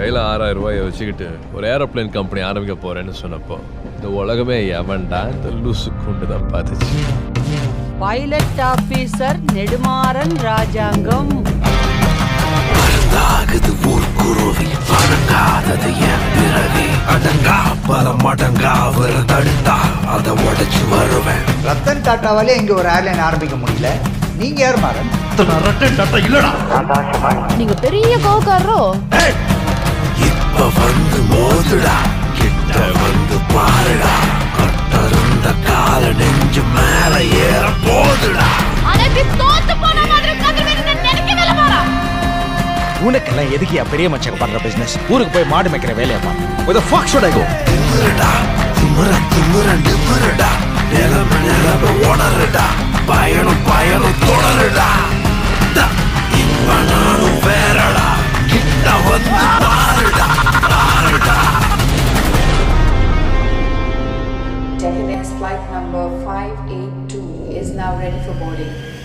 கையில் ஆறாயிரம் ரூபாயை வச்சுக்கிட்டு ஒரு ஏரோப்ளேன் கம்பெனி ஆரம்பிக்க போறேன்னு சொன்னப்போ இந்த உலகமே எவன்டா இந்த லூசு குண்டு தான் பார்த்துச்சு பைலட் ஆபீசர் நெடுமாறன் ராஜாங்கம் ஆகுது ஊர்க்குருவி அடங்காதது என் பிறவி அடங்கா பல மடங்கா அவரை தடுத்தா அதை உடைச்சு வருவேன் ரத்தன் டாட்டாவாலே இங்க ஒரு ஏர்லைன் ஆரம்பிக்க முடியல நீங்க யார் மாறன் நீங்க பெரிய கோகாரோ இப்ப வந்து மோதுடா கிட்ட வந்து பாருடா கட்டருந்த கால நெஞ்சு மேல ஏற போதுடா ஆனா இப்படி தோத்து போன மாதிரி உட்கார்ந்து நினைக்கவே இல்லை மாறா உனக்கெல்லாம் எதுக்கியா பெரிய மச்சங்க பண்ற பிசினஸ் ஊருக்கு போய் மாடு மேய்க்கிற வேலையை பா Where the fuck should I go? திமிருடா திமிர திமிர நிமிருடா நிலம நிலம உணருடா பயணம் பயணம் தொடருடா த, இப்ப நானும் வேறடா கிட்ட வந்து பாருடா பாருடா Delhi Next flight number 582 is now ready for boarding.